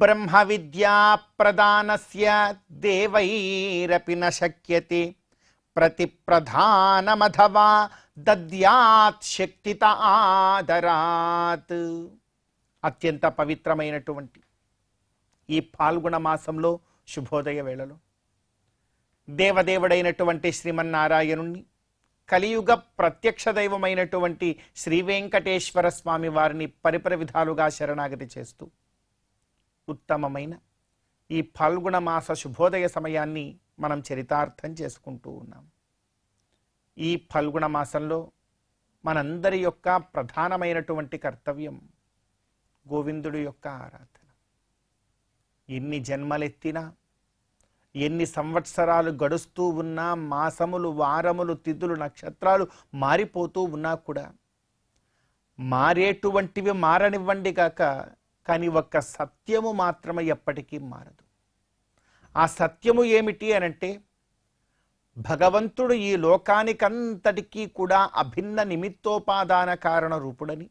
బ్రహ్మ విద్యా ప్రదానస్య దేవైరపి న శక్యతే ప్రతి ప్రధానమథవా దద్యాత్ శక్తిత ఆదరాత్ అత్యంత పవిత్రమైనటువంటి ఈ పాల్గొన మాసంలో శుభోదయ వేళలో దేవదేవుడైనటువంటి శ్రీమన్నారాయణుణ్ణి కలియుగ ప్రత్యక్ష దైవమైనటువంటి శ్రీ వెంకటేశ్వర స్వామి వారిని పరిపర విధాలుగా శరణాగతి చేస్తూ ఉత్తమమైన ఈ పాల్గొన మాస శుభోదయ సమయాన్ని మనం చరితార్థం చేసుకుంటూ ఉన్నాం ఈ ఫల్గుణ మాసంలో మనందరి యొక్క ప్రధానమైనటువంటి కర్తవ్యం గోవిందుడి యొక్క ఆరాధన ఎన్ని జన్మలెత్తినా ఎన్ని సంవత్సరాలు గడుస్తూ ఉన్నా మాసములు వారములు తిథులు నక్షత్రాలు మారిపోతూ ఉన్నా కూడా మారేటువంటివి మారనివ్వండి కాక కానీ ఒక్క సత్యము మాత్రమే ఎప్పటికీ మారదు ఆ సత్యము ఏమిటి అనంటే భగవంతుడు ఈ లోకానికంతటికీ కూడా అభిన్న నిమిత్తోపాదాన కారణ రూపుడని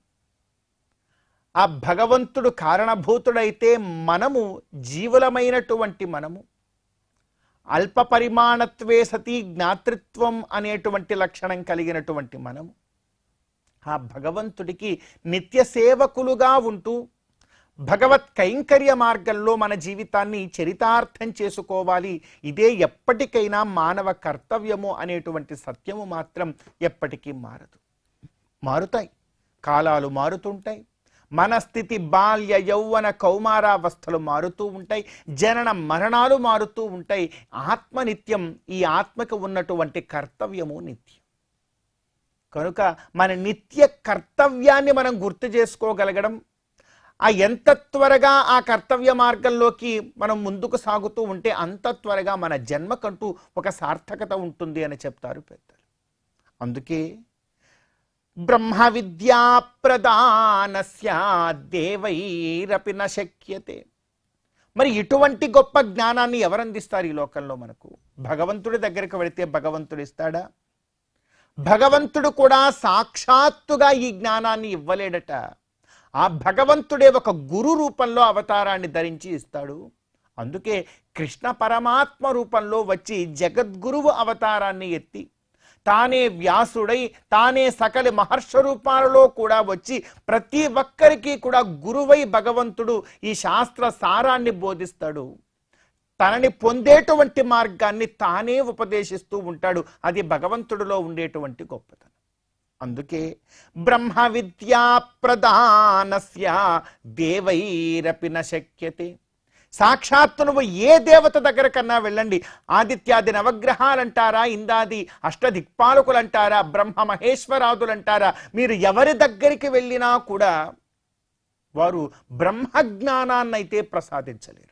ఆ భగవంతుడు కారణభూతుడైతే మనము జీవులమైనటువంటి మనము అల్ప పరిమాణత్వే సతీ జ్ఞాతృత్వం అనేటువంటి లక్షణం కలిగినటువంటి మనము ఆ భగవంతుడికి నిత్య సేవకులుగా ఉంటూ భగవత్ కైంకర్య మార్గంలో మన జీవితాన్ని చరితార్థం చేసుకోవాలి ఇదే ఎప్పటికైనా మానవ కర్తవ్యము అనేటువంటి సత్యము మాత్రం ఎప్పటికీ మారదు మారుతాయి కాలాలు మారుతుంటాయి మన స్థితి బాల్య యౌవన కౌమారావస్థలు మారుతూ ఉంటాయి జనన మరణాలు మారుతూ ఉంటాయి ఆత్మ నిత్యం ఈ ఆత్మకు ఉన్నటువంటి కర్తవ్యము నిత్యం కనుక మన నిత్య కర్తవ్యాన్ని మనం గుర్తు చేసుకోగలగడం ఆ ఎంత త్వరగా ఆ కర్తవ్య మార్గంలోకి మనం ముందుకు సాగుతూ ఉంటే అంత త్వరగా మన జన్మకంటూ ఒక సార్థకత ఉంటుంది అని చెప్తారు పెద్దలు అందుకే బ్రహ్మ విద్యా ప్రదానస్య దేవైరపి న శక్యతే మరి ఇటువంటి గొప్ప జ్ఞానాన్ని ఎవరు అందిస్తారు ఈ లోకంలో మనకు భగవంతుడి దగ్గరికి వెళితే భగవంతుడు ఇస్తాడా భగవంతుడు కూడా సాక్షాత్తుగా ఈ జ్ఞానాన్ని ఇవ్వలేడట ఆ భగవంతుడే ఒక గురు రూపంలో అవతారాన్ని ధరించి ఇస్తాడు అందుకే కృష్ణ పరమాత్మ రూపంలో వచ్చి జగద్గురువు అవతారాన్ని ఎత్తి తానే వ్యాసుడై తానే సకలి మహర్ష రూపాలలో కూడా వచ్చి ప్రతి ఒక్కరికి కూడా గురువై భగవంతుడు ఈ శాస్త్ర సారాన్ని బోధిస్తాడు తనని పొందేటువంటి మార్గాన్ని తానే ఉపదేశిస్తూ ఉంటాడు అది భగవంతుడిలో ఉండేటువంటి గొప్పతనం అందుకే బ్రహ్మ విద్యా ప్రధానస్య దేవైరపి న శక్యతే సాక్షాత్తు నువ్వు ఏ దేవత దగ్గర కన్నా వెళ్ళండి ఆదిత్యాది నవగ్రహాలంటారా ఇందాది అష్టదిక్పాలకులంటారా బ్రహ్మ మహేశ్వరాదులంటారా మీరు ఎవరి దగ్గరికి వెళ్ళినా కూడా వారు బ్రహ్మజ్ఞానాన్నైతే ప్రసాదించలేరు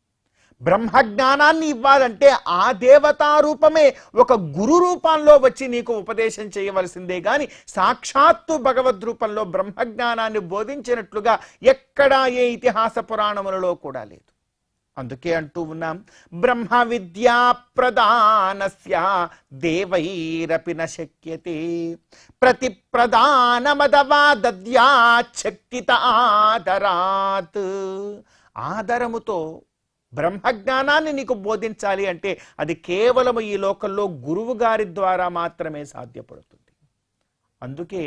బ్రహ్మజ్ఞానాన్ని ఇవ్వాలంటే ఆ దేవతా రూపమే ఒక గురు రూపంలో వచ్చి నీకు ఉపదేశం చేయవలసిందే గాని సాక్షాత్తు భగవద్ రూపంలో బ్రహ్మజ్ఞానాన్ని బోధించినట్లుగా ఎక్కడా ఏ ఇతిహాస పురాణములలో కూడా లేదు అందుకే అంటూ ఉన్నాం బ్రహ్మ విద్యా ప్రదానస్య దేవైరపి న శక్యతే ప్రతి ప్రధానమదవా దద్యాశక్తిత ఆదరాత్ ఆదరముతో బ్రహ్మజ్ఞానాన్ని నీకు బోధించాలి అంటే అది కేవలం ఈ లోకంలో గురువు గారి ద్వారా మాత్రమే సాధ్యపడుతుంది అందుకే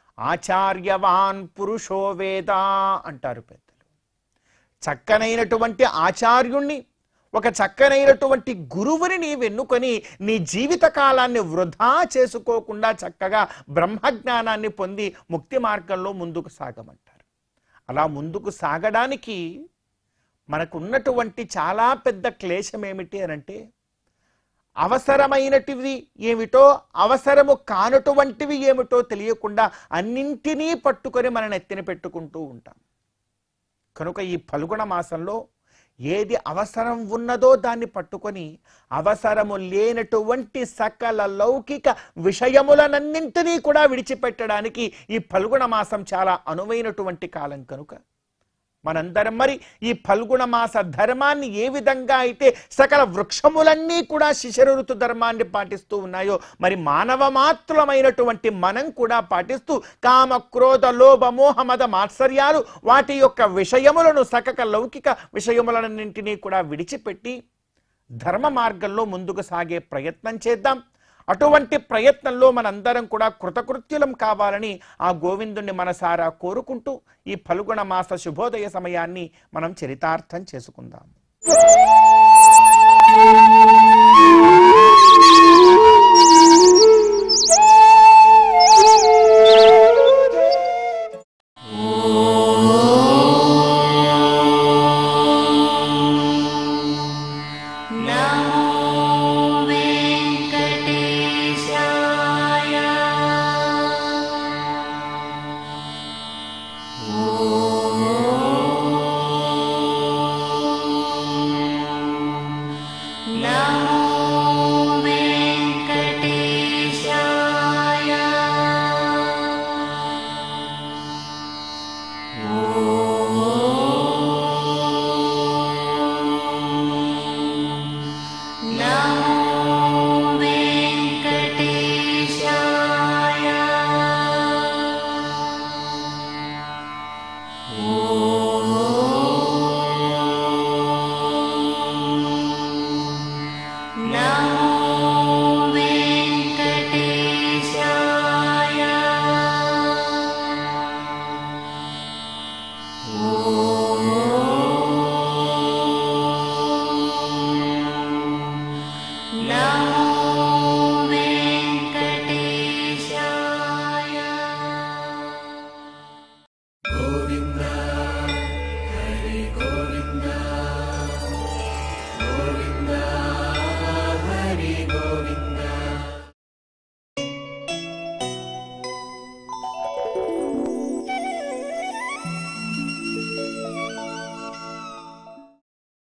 ఆచార్యవాన్ పురుషో వేద అంటారు పెద్దలు చక్కనైనటువంటి ఆచార్యుణ్ణి ఒక చక్కనైనటువంటి గురువుని నీ వెన్నుకొని నీ జీవిత కాలాన్ని వృధా చేసుకోకుండా చక్కగా బ్రహ్మజ్ఞానాన్ని పొంది ముక్తి మార్గంలో ముందుకు సాగమంటారు అలా ముందుకు సాగడానికి మనకు ఉన్నటువంటి చాలా పెద్ద క్లేశం ఏమిటి అనంటే అవసరమైనటివి ఏమిటో అవసరము కానటువంటివి ఏమిటో తెలియకుండా అన్నింటినీ పట్టుకొని మన నెత్తిన పెట్టుకుంటూ ఉంటాం కనుక ఈ ఫల్గుణ మాసంలో ఏది అవసరం ఉన్నదో దాన్ని పట్టుకొని అవసరము లేనటువంటి సకల లౌకిక విషయములనన్నింటినీ కూడా విడిచిపెట్టడానికి ఈ ఫల్గుణ మాసం చాలా అనువైనటువంటి కాలం కనుక మనందరం మరి ఈ ఫల్గుణ మాస ధర్మాన్ని ఏ విధంగా అయితే సకల వృక్షములన్నీ కూడా శిశిర ఋతు ధర్మాన్ని పాటిస్తూ ఉన్నాయో మరి మానవ మాత్రమైనటువంటి మనం కూడా పాటిస్తూ కామ క్రోధ లోభ మోహ మద మాత్సర్యాలు వాటి యొక్క విషయములను సకక లౌకిక విషయములన్నింటినీ కూడా విడిచిపెట్టి ధర్మ మార్గంలో ముందుకు సాగే ప్రయత్నం చేద్దాం అటువంటి ప్రయత్నంలో మనందరం కూడా కృతకృత్యులం కావాలని ఆ గోవిందుణ్ణి మనసారా కోరుకుంటూ ఈ ఫల్గుణ మాస శుభోదయ సమయాన్ని మనం చరితార్థం చేసుకుందాం